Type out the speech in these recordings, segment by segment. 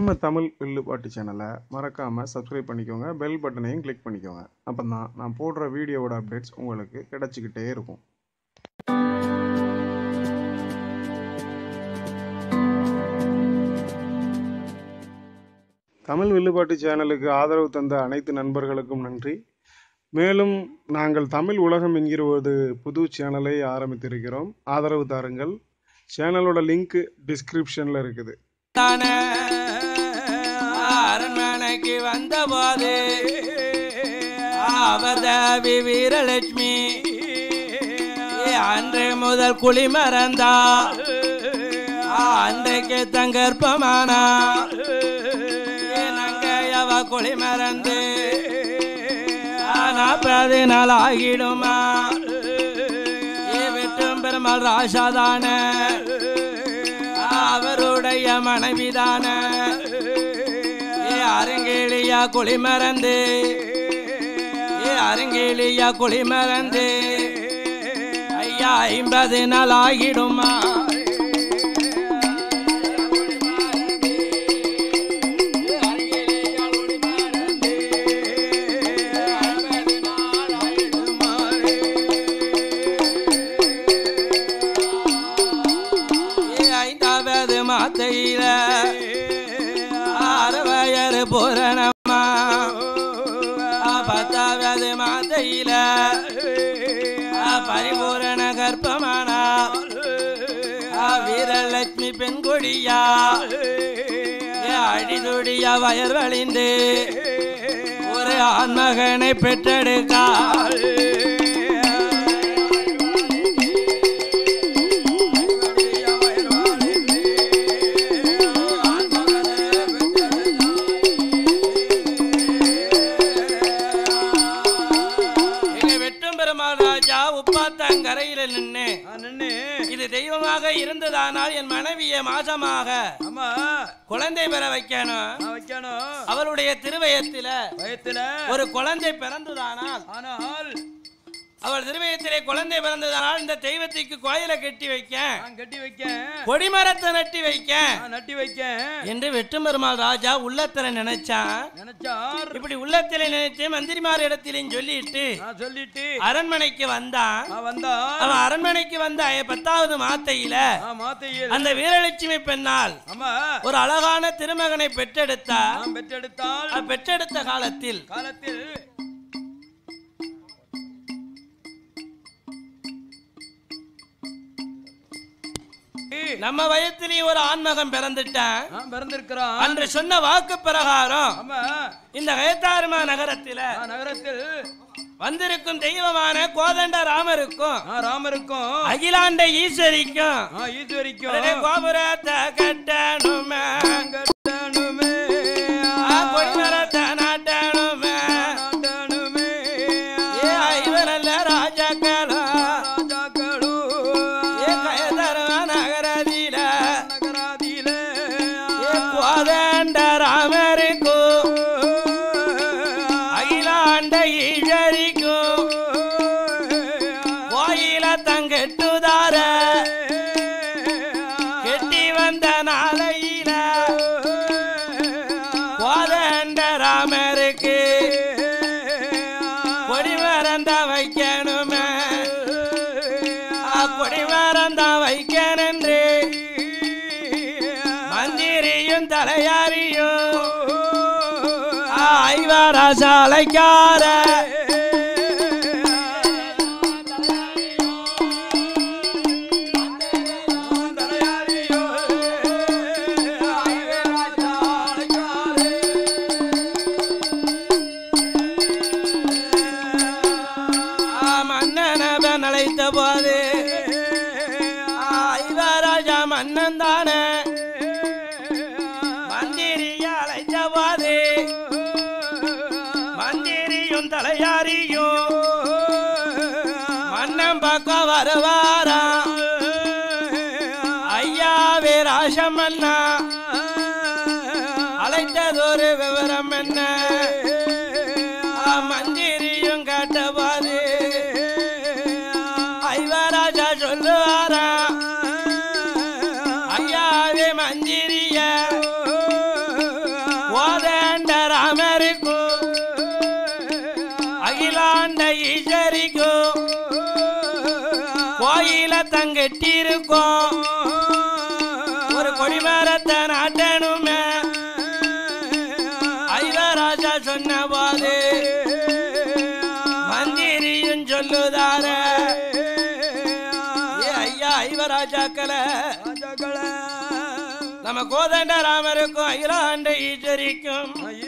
நம்ம தமிழ் வில்லுப்பாட்டு சேனலை மறக்காமல் சப்ஸ்கிரைப் பண்ணிக்கோங்க பெல் பட்டனையும் கிளிக் பண்ணிக்கோங்க அப்போ தான் நான் போடுற வீடியோவோட அப்டேட்ஸ் உங்களுக்கு கிடச்சிக்கிட்டே இருக்கும் தமிழ் வில்லுப்பாட்டு சேனலுக்கு ஆதரவு தந்த அனைத்து நண்பர்களுக்கும் நன்றி மேலும் நாங்கள் தமிழ் உலகம் என்கிற ஒரு புது சேனலை ஆரம்பித்திருக்கிறோம் ஆதரவு தாருங்கள் சேனலோட லிங்க் டிஸ்கிரிப்ஷனில் இருக்குது தான அரண்மனைக்கு வந்தபோது அவர் தேவி வீரலட்சுமி அன்று முதல் குழி மறந்தா அன்றைக்கு தங்கற்பமானா நங்கையவ குழி மறந்து நாற்பது நாள் ஆகிடுமா விட்டும் பெருமாள் ராசாதான அவருடைய மனைவிதான ஏ அருங்கேலியா குளிமறந்து ஏ அருங்கேலியா குளிமறந்து ஐயா ஐம்பது நாள் ஆகிடுமா ஏ ஐந்தாவது மாத்தையில ஆறு வயது பூரணமா பத்தாவது மாத்தையில பரிபூரண கர்ப்பமானா வீரலட்சுமி பெண் கொடியா ஏ அடிதுடியா வயர் வழிந்து ஒரு ஆண்மகனை பெற்றெடுக்காள் எங்க வெட்டும் பெருமாள் ராஜா உப்பாத்தங்கரையில நின்னு நின்னு இது தெய்வமாக இருந்ததானால் என் மனைவியை மாசமாக ஆமா குழந்தை பெற வைக்கணும் நான் வைக்கணும் அவளுடைய திருவயத்தில வயத்துல ஒரு குழந்தை பிறந்ததானால் ஆனால் அவள் திருவயத்திலே குழந்தை பிறந்ததானால் இந்த தெய்வத்திற்கு கோயிலை கட்டி வைக்க நான் கட்டி வைக்க கொடிமரத்தை நட்டி வைக்க நான் நட்டி வைக்க என்று வெட்டும் பெருமாள் ராஜா உள்ளத்துல நினைச்சான் நினைச்சார் இப்படி உள்ளத்திலே நினைச்சு மந்திரிமார் இடத்திலையும் சொல்லிட்டு நான் சொல்லிட்டு அரண்மனைக்கு வந்தான் நான் வந்தா அவன் அரண்மனைக்கு வந்த பத்தாவது மாத்தையில நான் மாத்தையில் அந்த வீரலட்சுமி பெண்ணால் ஆமா ஒரு அழகான திருமகனை பெற்றெடுத்தா நான் பெற்றெடுத்தால் அவ பெற்றெடுத்த காலத்தில் காலத்தில் நம்ம வயத்திலேயே ஒரு ஆண்மகன் பிறந்துட்டான் நான் பிறந்திருக்கிறான் அன்று சொன்ன வாக்கு பிரகாரம் ஆமா இந்த கயத்தாருமா நகரத்தில நான் நகரத்தில் வந்திருக்கும் தெய்வமான கோதண்ட ராமருக்கும் நான் ராமருக்கும் அகிலாண்ட ஈஸ்வரிக்கும் நான் ஈஸ்வரிக்கும் உடனே கோபுரத்தை கட்டணுமே கட்டணுமே ஆ, கொடிமரத்தை நாட்டணுமே நாட்டணுமே ஏ ஐவரல்ல ராஜாக்களும் ராஜாக்களும் ஏ கயதருவ நகரத்தில நகராதியிலே ஏ கோதண்ட ராமருக்கும் அகிலாண்ட ஈஸ்வரிக்கும் கோயில தங்கெட்டுதார கெட்டி வந்த நாளையில கோதண்ட ராமருக்கு கொடி மறந்த வைக்கணுமே ஆ, கொடி மறந்த வைக்கணென்று மந்திரியும் தலையாரியும் ஆ, ஐவரசாலைக்கார ஆ, மன்னனவன் அழைத்த போது ஆ, ஐவராஜா மன்னன் தானே மந்திரிய அழைத்த போது மந்திரியும் தலையாரியும் மன்னன் பக்கம் வருவாராம் ஐயாவே ராசமன்னா அழைத்ததொரு விவரம் என்ன ஆ, மந்திரியும் கேட்டபாது ஐவராஜா சொல்லுவாரா ஐயாவே மந்திரிய அகிலாண்ட ஈஸ்வரிக்கும் கோயில தங்கெட்டிருக்கும் ஒரு கொடிமரத்தை நாட்டணுமே ஐவராஜா சொன்ன போது மந்திரியும் சொல்லுதார ஏ ஐயா ஐவராஜாக்களை நம்ம கோதண்ட ராமருக்கும் அகிலாண்ட ஈஸ்வரிக்கும்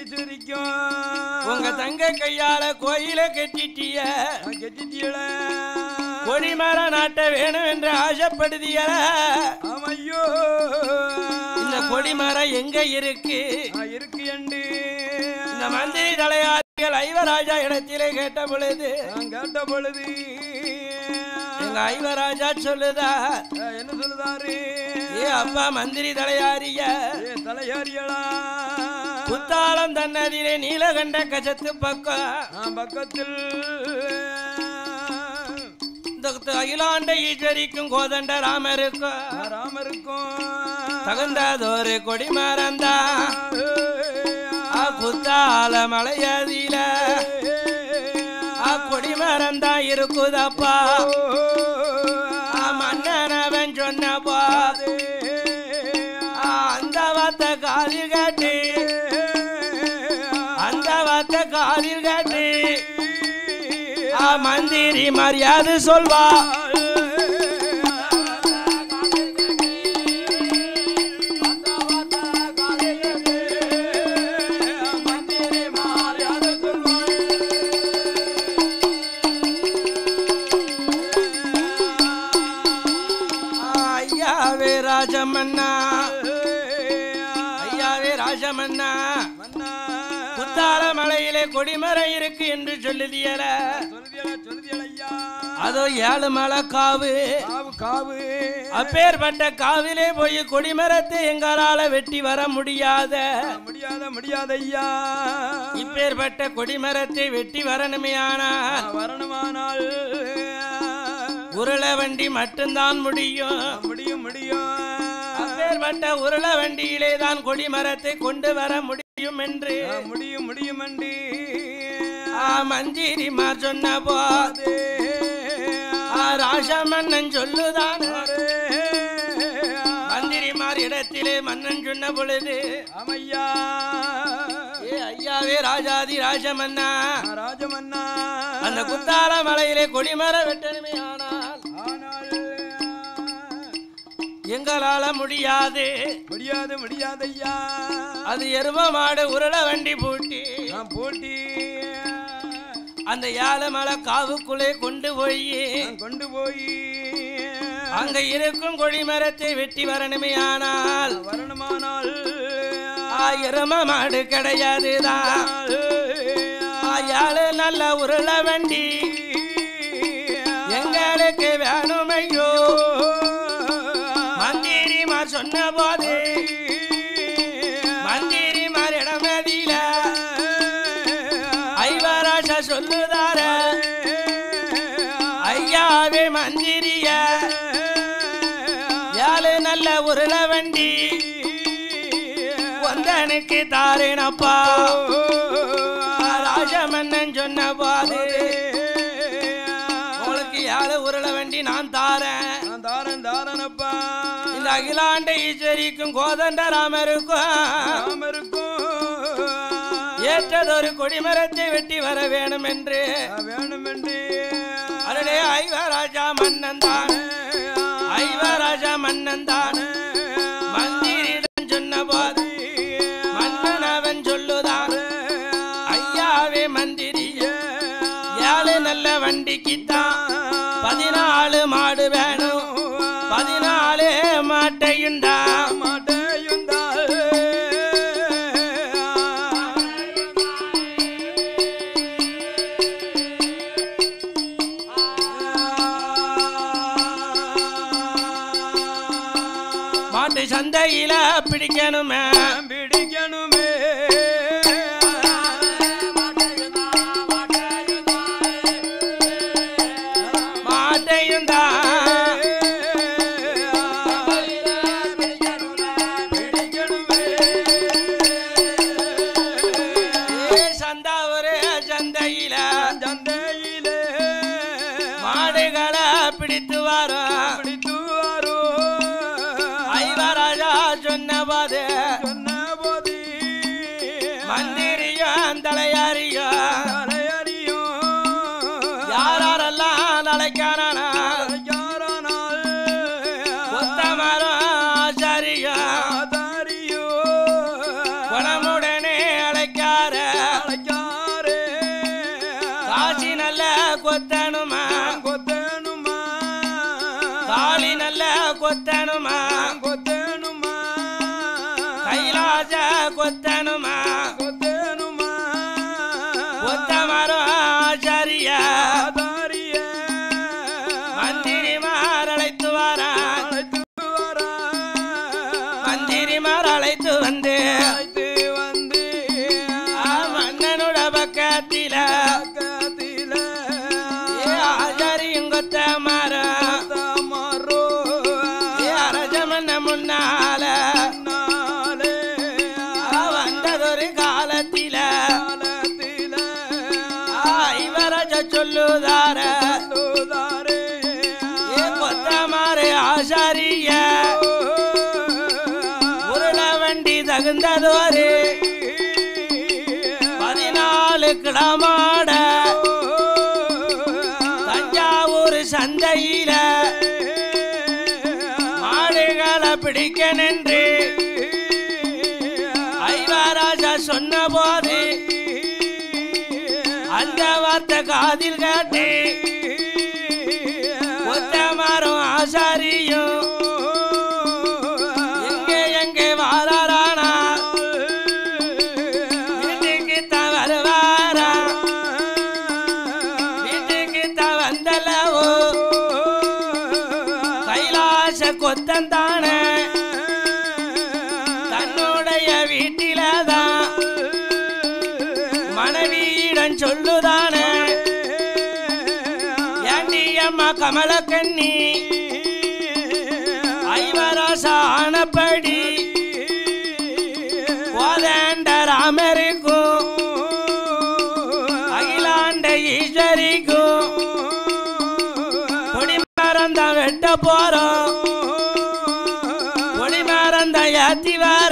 உங்க தங்க கையால கோயில கட்டிட்டிய கொடிமர நாட்ட வேணும் என்று ஆசைப்படுதிய ஆமையோ இந்த கொடிமரம் எங்க இருக்கு இருக்கு அண்டு இந்த மந்திரி தலையாரிகள் ஐவராஜா இடத்திலே கேட்ட பொழுது நான் கேட்ட பொழுது எங்க ஐவராஜா சொல்லுதா அஹ், என்ன சொல்லுதாரு ஏ அப்பா மந்திரி தலையாரிய ஏ தலையாரியலா குத்தாலம் தன்னதிலே நீலகண்ட கஜத்து பக்கம் நான் பக்கத்தில் இந்த அகிலாண்ட ஈஸ்வரிக்கும் கோதண்ட ராமருக்கும் ராமருக்கும் தகுந்ததொரு கொடிமரந்தான் ஆ குத்தால மலையதில ஆ கொடிமரந்தான் இருக்குதப்பா ஆ மன்னனவன் சொன்னப்பா ஆ அந்த வார்த்தை காதில் கேட்டு அந்த வார்த்தை காதில் கேட்டு ஆ மந்திரி மரியாதை சொல்வா ஆ, ஐயாவே ராஜமன்னா ஐயாவே ராஜமன்னா குத்தால மலையிலே கொடிமரம் இருக்கு என்று சொல்லுதியல அதோ ஏழு மலை காவு காவு காவு அப்பேற்பட்ட காவிலே போய் கொடிமரத்தை எங்களால வெட்டி வர முடியாத முடியாத முடியாத ஐயா இப்பேற்பட்ட கொடிமரத்தை வெட்டி வரணுமே ஆனால் வரணுமானால் உருள வண்டி மட்டும்தான் முடியும் முடியும் முடியும் அப்பேற்பட்ட உருள வண்டியிலே தான் கொடிமரத்தை கொண்டு வர முடியும் என்று முடியும் முடியும் அண்டி ஆ மந்திரிமார் சொன்ன போது ஆ ராசமன்னன் சொல்லுதான் மந்திரிமார் இடத்திலே மன்னன் சொன்ன பொழுது ஆமையா ஏ ஐயாவே ராஜாதி ராஜமன்னா ராஜமன்னா அந்த குத்தால மலையிலே கொடிமர வெட்டணுமே ஆனால் ஆனால் எங்களால முடியாது முடியாது முடியாது ஐயா அது எரும மாடு உருள வண்டி பூட்டி நான் போட்டி அந்த ஏழை மலை காவுக்குள்ளே கொண்டு போய் நான் கொண்டு போய் அங்க இருக்கும் கொடிமரத்தை வெட்டி வரணுமே ஆனால் வரணுமானால் ஆ எரும மாடு கிடையாதுதான் ஆ ஏழு நல்ல உருள வண்டி எங்களுக்கு வேணுமையோ மந்திரிமார் சொன்ன போது மந்திரிமார் இடமதியில ஐவராச சொல்லுதார ஐயாவே மந்திரிய ஏழு நல்ல உருள வண்டி ஒந்தனுக்கு தாரேனப்பா ராஜமன்னன் சொன்ன போது உங்களுக்கு ஏழு உருள வண்டி நான் தாரேன் நான் தாரன் தாரனப்பா இந்த அகிலாண்ட ஈஸ்வரிக்கும் கோதண்ட ராமருக்கும் ராமருக்கும் ஏற்றதொரு கொடிமரத்தை வெட்டி வர வேணும் என்று வேணும் என்று அருளே ஐவராஜா மன்னன் தான் ஐவராஜா மன்னன் தான் மந்திரிடம் சொன்ன போது மன்னன் அவன் சொல்லுதான் ஐயாவே மந்திரி ஏழு நல்ல வண்டிக்குத்தான் பதினாலு மாடு வேணும் பதினாலு மாட்டையுண்டா மாட்டையுந்தாள் மாட்டு சந்தையில பிடிக்கணுமே பிடிக்கணுமே மாட்டையுண்டா ஏ சந்தா ஒரு சந்தையில சந்தையில அழைக்கானால் யாரானால் உத்தமரம் ஆச்சாரியா தாரியோ குணமுடனே அழைக்கார அழைக்காரே காசி நல்ல கொத்தனுமா கொத்தேனுமா காளி நல்ல கொத்தனுமா கொத்தேனுமா கைலாச கொத்தனுமா கொத்தேனுமா உத்தமரம் ஆச்சாரியா தாரிய மந்திரிமார் அழைத்து வாரான் அழைத்து வரா மந்திரிமார் அழைத்து வந்து அழைத்து வந்து ஆ, மன்னனோட பக்கத்தில பக்கத்தில ஏ ஆச்சாரியும் கொத்தமரம் தாமரோ ஏ அரஜமன்ன முன்னால நாளே ஆ, வந்ததொரு காலத்தில காலத்தில ஆ, இவரஜ சொல்லுதார சொல்லுதாரே ஏ கொத்தமாறு ஆசாரிய உருள வண்டி தகுந்ததொரு பதினாலு கிளமாட தஞ்சாவூர் சந்தையில மாடுகளை பிடிக்க நின்று ஐவராஜா சொன்ன போது அந்த வார்த்தை காதில் கேட்டு கொத்தமாரும் ஆசாரியும் எங்கே எங்கே வாராரானா வீட்டுக்கு தான் வருவாரா வீட்டுக்கு தான் வந்தல்லவோ கைலாச கொத்தந்தானே தன்னுடைய வீட்டிலதான் மனைவியிடம் சொல்லுதானே ஏண்டி அம்மா கமலக்கண்ணி ஐவராசானப்படி ஓதேண்ட ராமருக்கும் அகிலாண்ட ஈஸ்வரிக்கும் கொடிமரம் தான் வெட்ட போறோம் கொடிமரம் தான் ஏத்தி வர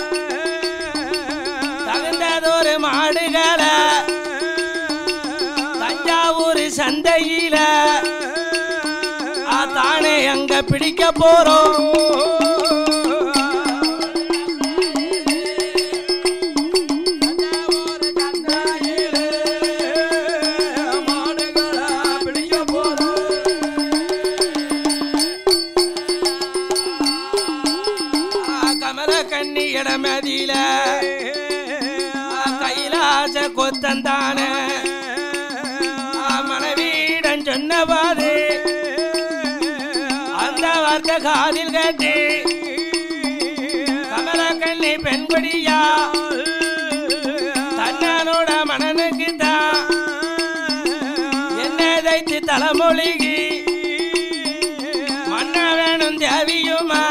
தகுந்ததொரு மாடுகளை தஞ்சாவூர் சந்தையில ஆ, தானே அங்க பிடிக்க போறோம் மாடுகளா பிடிக்க போறோம் ஆ, கமல கண்ணி இடமதியில ஆ, கைலாச கொத்தந்தானே ஆ, மனைவியிடம் சொன்னவாது அந்த வார்த்தை காதில் கேட்டு கமல கண்ணி பெண்குடியா தன்னனோட மனனுக்கு தான் என்ன தைத்து தலைமொழிகி மன்ன வேணும் தேவியுமா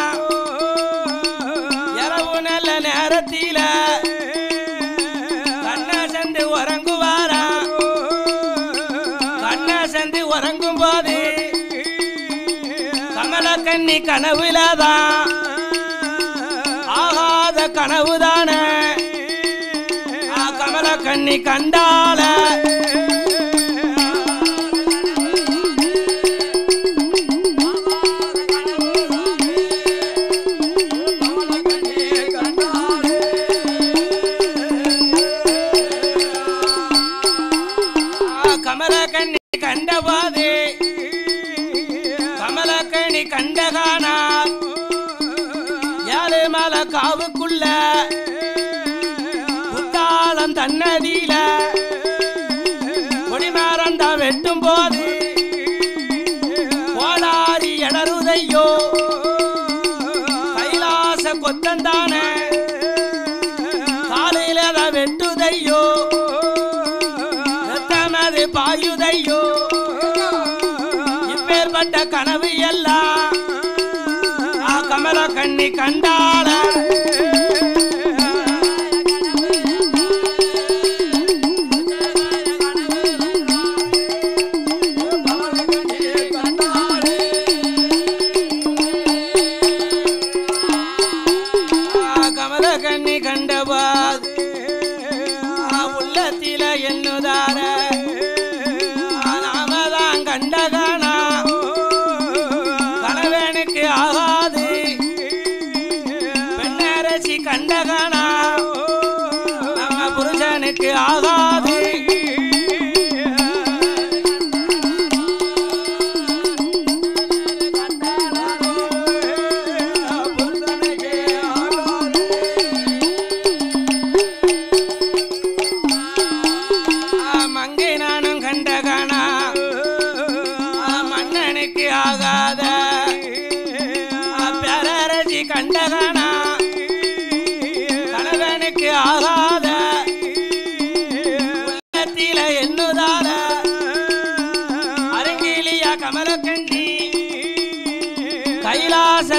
இரவு நல்ல நேரத்தில கண்ண சந்து உறங்குவாரா கண்ண சந்து உறங்கும் போது கமல கண்ணி கனவுலதான் ஆகாத கனவுதானே ஆ கமல கண்ணி கண்டால ஆ, கமல கண்ணி கண்டபாது கமல கண்ணி கண்டகானா ஏழு மலை காவுக்குள்ள குத்தாலம் தன்னதியில கொடிமரம் தான் வெட்டும் போது கோளாரி எடருதையோ கைலாச கொத்தந்தானே காலையில தான் வெட்டுதையோ ரத்தமது பாயுதையோ இப்பேற்பட்ட கனவு எல்லாம் ஆ கமல கண்ணி கண்டாள ஆ கமல கண்ணி கண்டபாது ஆ உள்ளத்தில எண்ணுதார ஆ நாமதான் கண்டகானா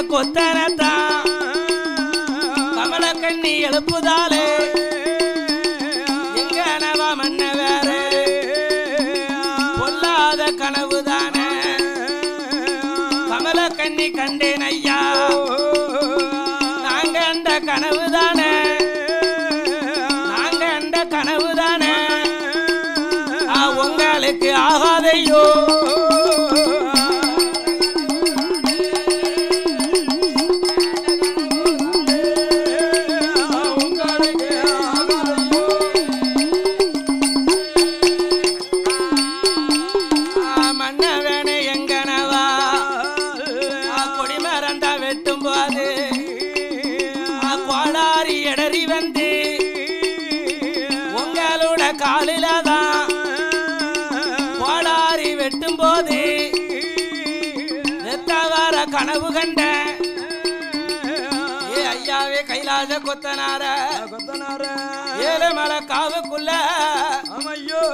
கொத்தனத்தான் கமல கண்ணி எழுப்புதாலே எங்க நவா மன்ன வேற பொல்லாத கனவுதானே கமல கண்ணி கண்டேன் ஐயா நாங்க அந்த கனவுதானே நாங்க அந்த கனவுதானே ஆ, உங்களுக்கு ஆகாதையோ ஆ, மன்னவனே எங்கனவா ஆ, கொடிமரந்தா வெட்டும் போது ஆ, கோளாரி இடறி வந்து உங்களோட காலில தான் கோளாரி வெட்டும் போது நெத்தவார கனவு கண்ட ஏ ஐயாவே கைலாச கொத்தனார கொத்தனார ஏழுமலை காவுக்குள்ள அமையோ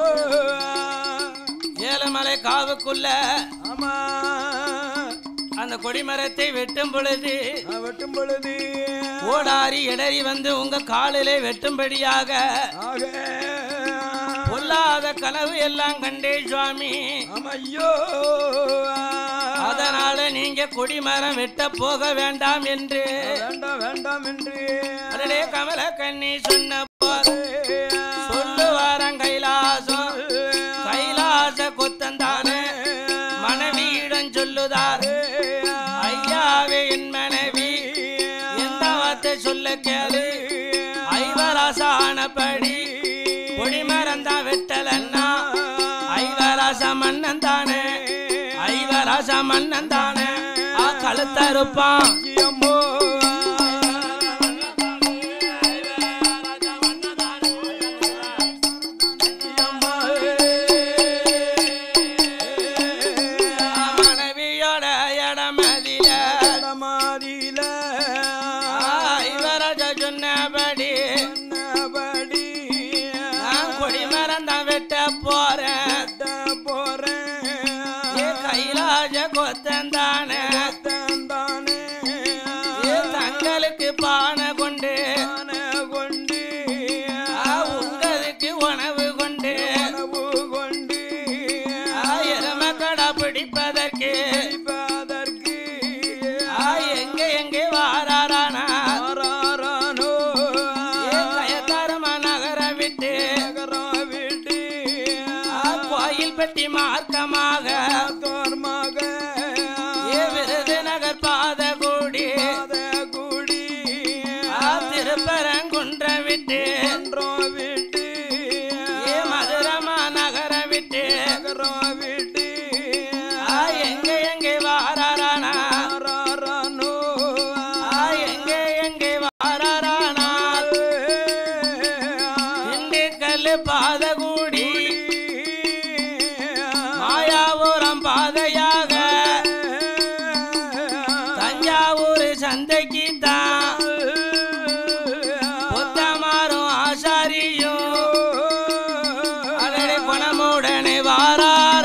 ஏழுமலை காவுக்குள்ள ஆமா அந்த கொடிமரத்தை வெட்டும் பொழுது வெட்டும் பொழுது கோடாரி இடறி வந்து உங்க காலிலே வெட்டும்படியாக ஆக பொல்லாத கனவு எல்லாம் கண்டே சுவாமி அமையோ அதனால நீங்க கொடிமரம் வெட்ட போக வேண்டாம் என்று வேண்டாம் வேண்டாம் என்று அடடே கமல கண்ணி சொன்ன போது சொல்லுவாரன் கைலாசம் கைலாச கொத்தந்தானே மனைவியிடம் சொல்லுதாரு ஐயாவே என் மனைவி எந்த வார்த்தை சொல்ல கேளு ஐவராசானபடி கொடிமரம் தான் வெட்டலன்னா ஐவராச மன்னன் தானே ஐவராச மன்னன் தானே ஆ கழுத்தறுப்பான் அம்மா மனைவியோட இடமதில இடமாதியில ஐவராஜ சொன்னபடி சொன்னபடி நான் கொடிமரம் தான் வெட்ட போறேன் வெட்ட போறேன் ஏ கைலாஜ கொத்தந்தானே தந்தானே ஏ தங்களுக்கு பானை கொண்டு ஆனை கொண்டு ஆ, உங்களுக்கு உணவு கொண்டு உணவு கொண்டு ஆ, எருமை கடை பிடிப்பதற்கு அதற்கு ஆ, எங்க எங்கே வாராரானா ஆராரானோ ஏ கயத்தாரமா நகர விட்டு நகரா விட்டு ஆ, கோயில் பெட்டி மார்க்கமாக தோர்மாக ஏ விருது நகர் பாத கூடி அத கூடி ஆ, திருப்பரங்குன்ற விட்டு ஒன்றோ விட்டு ஏ மதுரமா நகர விட்டு நகரா விட்டு ஆ, எங்க எங்கே வாராரானா ஆராரானோ ஆ, எங்க எங்கே வாராரானா திண்டுக்கல் பாத கூடி மாயாபுரம் பாதையாக தஞ்சாவூர் சந்தைக்கு தான் பொத்தமாரும் ஆசாரியும் அடடே குணமுடனே வாரார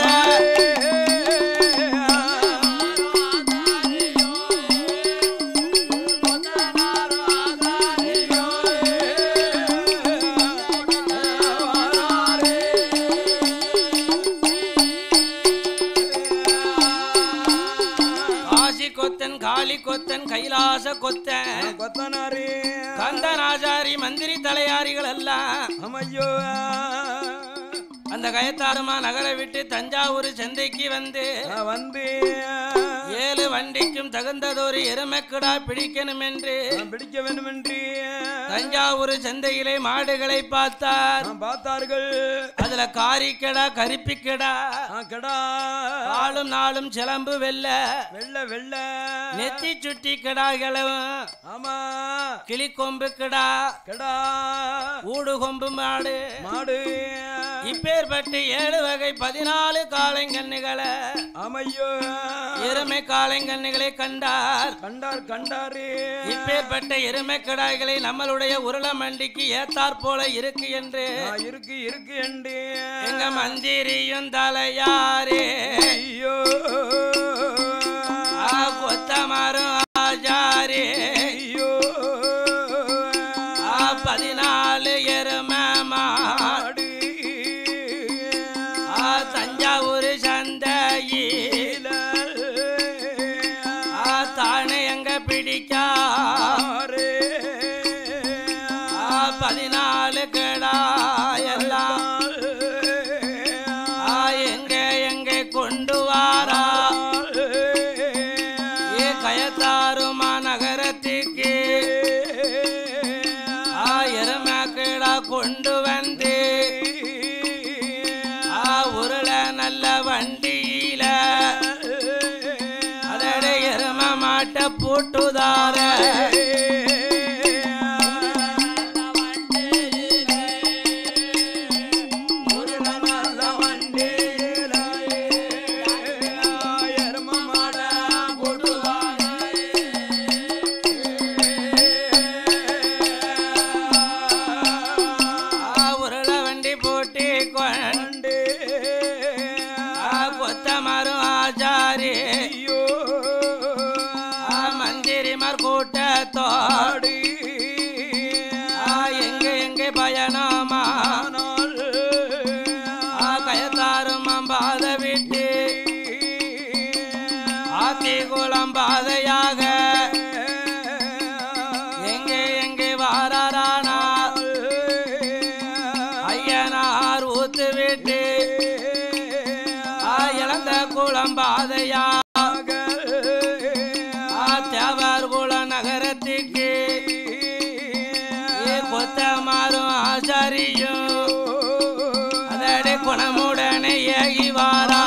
காசி கொத்தன் காளி கொத்தன் கைலாச கொத்தன் கொத்தனாரே கந்தனாச்சாரி மந்திரி தலையாரிகள் எல்லாம் அமையோ அந்த கயத்தாருமா நகரை விட்டு தஞ்சாவூர் சந்தைக்கு வந்து வந்து ஏழு வண்டிக்கும் தகுந்ததொரு எருமைக்கிடா பிடிக்கணும் என்று பிடிக்க வேண்டும் என்று தஞ்சாவூர் சந்தையிலே மாடுகளை பார்த்தார் நாம் பார்த்தார்கள் அதுல காரிக்கடா கரிப்பிக்கடா ஆ, கடா நாளும் நாளும் சிலம்பு வெல்ல வெள்ள வெள்ள நெத்தி சுட்டி கிடாகளும் ஆமா கிளிக்கொம்பு கிடா கடா ஊடு கொம்பு மாடு மாடு இப்பேற்பட்டு ஏழு வகை பதினாலு காளைங்கண்ணுகளை அமையோ எருமை காளைங்கண்ணுகளை கண்டார் கண்டார் கண்டாரே இப்பேற்பட்ட எருமை கிடாய்களை நம்மளுடைய உருள மண்டிக்கு ஏத்தாற் போல இருக்கு என்று ஆ, இருக்கு இருக்கு என்று எங்க மந்திரியும் தலையாரே ஐயோ ஆ, கொத்தமரும் கொண்டு வாரா ஏ கயத்தாருமா நகரத்துக்கு ஆ எருமக்கிடா கொண்டு வந்து ஆ உருள நல்ல வண்டியில அதட எரும மாட்ட பூட்டுதார ஆ உருள வண்டி போட்டு கொண்டு ஆ கொத்த மரம் ஆச்சாரி ஆ மந்திரிமார் கூட்டத்தோடு ஆ எங்க எங்க பயணமா ஆ கயத்தாரும் பாத விட்டு ஆத்தி குளம் பாதையாக எங்கே எங்கே வாராரானா ஐயனார் ஊத்து விட்டு ஆ இழந்த குளம் பாதையா ஆ தேவர் குள நகரத்துக்கு ஏ கொத்த மாறும் ஆச்சாரியும் அதடி குணமுடனே ஏகி வாரா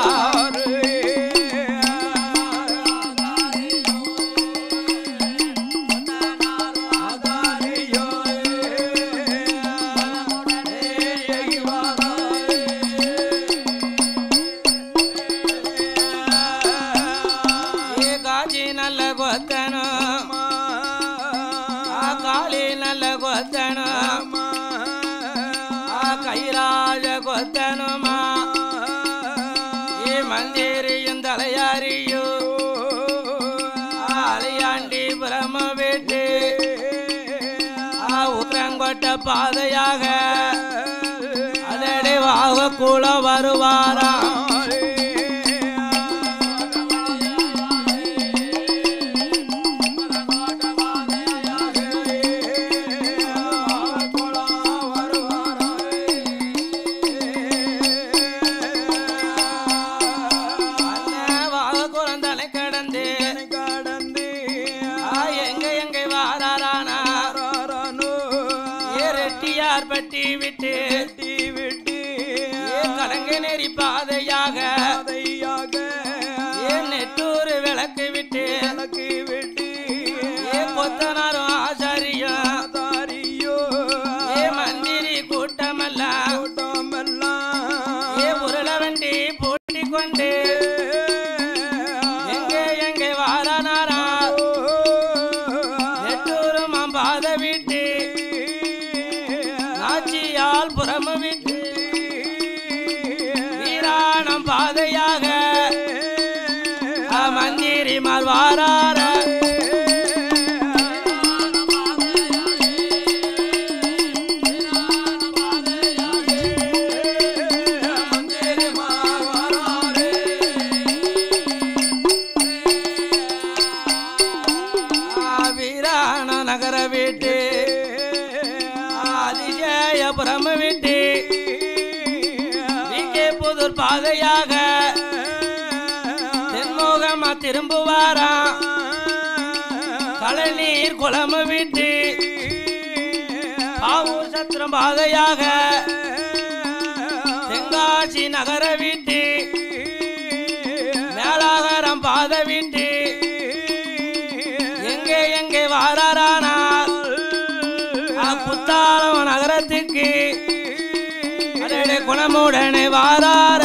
ஏ காஜி நல்ல கொத்தனும் ஆ காளி நல்ல கொத்தனும் ஆ கைராஜ கொத்தனுமா ஏ மந்திரியும் தலையாரியும் ஆ அலையாண்டி பிரம வீட்டு ஆ உத்திரங்கொட்ட பாதையாக அதடி வாக கூட வருவாராம் அண்ணன் வாக குழந்தனை கடந்து ஆ எங்க எங்க வாராரானா ஏ ரெட்டியார் பட்டி விட்டு ஏ கலங்க நெறி பாதையாக ஏ நெட்டூர் விளக்கு விட்டு ஏ கொத்தனாரும் ஆசாரியும் ஏ மந்திரி கூட்டமெல்லாம் ஏ உருள வண்டி பூட்டி கொண்டு எங்கே எங்கே வாரானாரா நெட்டூரும் பாத விட்டு நாச்சியால் புறமு விட்டு வீராணம் பாதையாக ஆ மந்திரி மார்வாரார ஆ வீராண நகர விட்டு அதிஜயபுரம் விட்டு விகே புதூர் பாதையாக தென்மோகமா திரும்புவாராம் கழநீர் குளம் விட்டு பாவூர் சத்திரம் பாதையாக தென்காசி நகர விட்டு மேலாகரம் பாத விட்டு எங்கே எங்கே வாராரானா ஆ குத்தாலம் நகரத்துக்கு அடடே குணமுடனே வாரார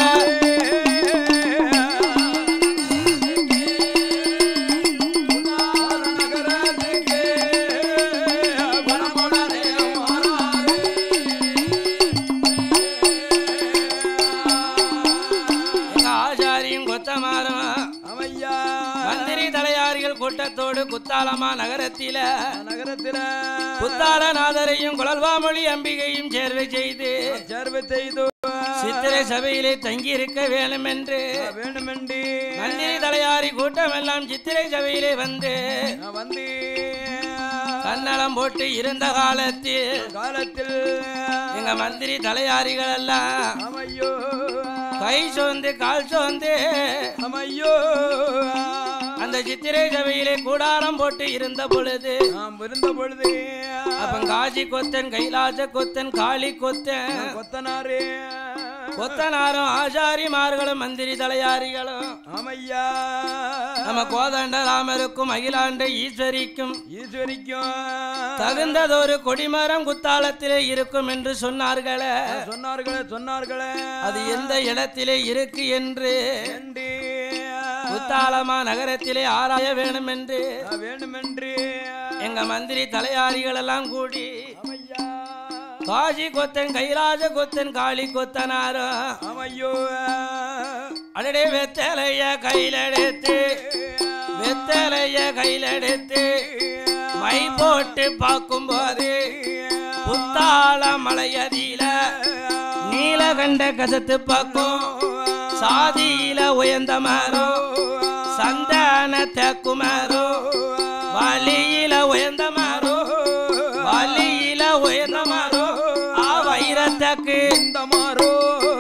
எங்க ஆச்சாரியும் கொத்தமாரும் மந்திரி தலையாரிகள் கூட்டத்தோடு குத்தாலமா நகரத்தில நகரத்தில குத்தாலநாதரையும் குழல்வாமொழி அம்பிகையும் சேர்வை செய்து சேர்வை செய்து சித்திரை சபையிலே தங்கி இருக்க வேணும் என்று வேண்டுமெண்டி மந்திரி தலையாரி கூட்டம் எல்லாம் சித்திரை சபையிலே வந்து நான் வந்து கன்னடம் போட்டு இருந்த காலத்தில் காலத்தில் எங்க மந்திரி தலையாரிகள் எல்லாம் அமையோ கை சோர்ந்து கால் சோர்ந்து அம்மையோ அந்த சித்திரை சபையிலே கூடாரம் போட்டு இருந்த பொழுது நாம் இருந்த பொழுது அப்பன் காசி கொத்தன் கைலாச கொத்தன் காளி கொத்தன் கொத்தனாரே கொத்தனாரும் ஆசாரிமார்களும் மந்திரி தலையாரிகளும் ஆமையா நம்ம கோதண்ட ராமருக்கும் அகிலாண்ட ஈஸ்வரிக்கும் ஈஸ்வரிக்கும் தகுந்ததொரு கொடிமரம் குத்தாலத்திலே இருக்கும் என்று சொன்னார்களே சொன்னார்களே சொன்னார்களே அது எந்த இடத்திலே இருக்கு என்று ஏண்டி? குத்தாலமா நகரத்திலே ஆராய வேணும் என்று வேண்டுமென்று எங்க மந்திரி தலையாரிகள் எல்லாம் கூடி ஆமையா காசி கொத்தன் கைலாச கொத்தன் காளி கொத்தனாரும் ஆமையோ அடடே வெத்தலைய கையிலெடுத்து வெத்தலைய கையிலெடுத்து மை போட்டு பார்க்கும்போது புத்தாள மலையதியில நீலகண்ட கசத்து பக்கம் சாதியில உயர்ந்த மரம் சந்தான தேக்குமாரம் வழியில உயர்ந்த மரம் வழியில உயர்ந்த மரம் ஆ வைரத்தக்கு இந்த மாறோ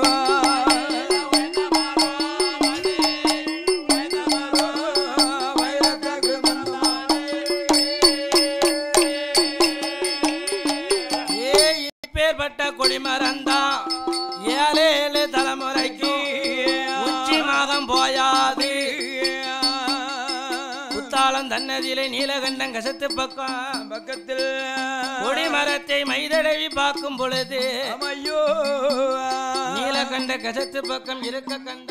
ஏ இப்பேற்பட்ட கொடிமரந்தான் ஏழு ஏழு தலைமுறைக்கு உச்சி மாகம் போயாது குத்தாலம் தன்னதிலே நீலகண்டம் கசத்து பக்கம் பக்கத்தில் கொடிமரத்தை மைதடவி பார்க்கும் பொழுது அம்மையோ நீலகண்ட கசத்து பக்கம் இருக்க கண்ட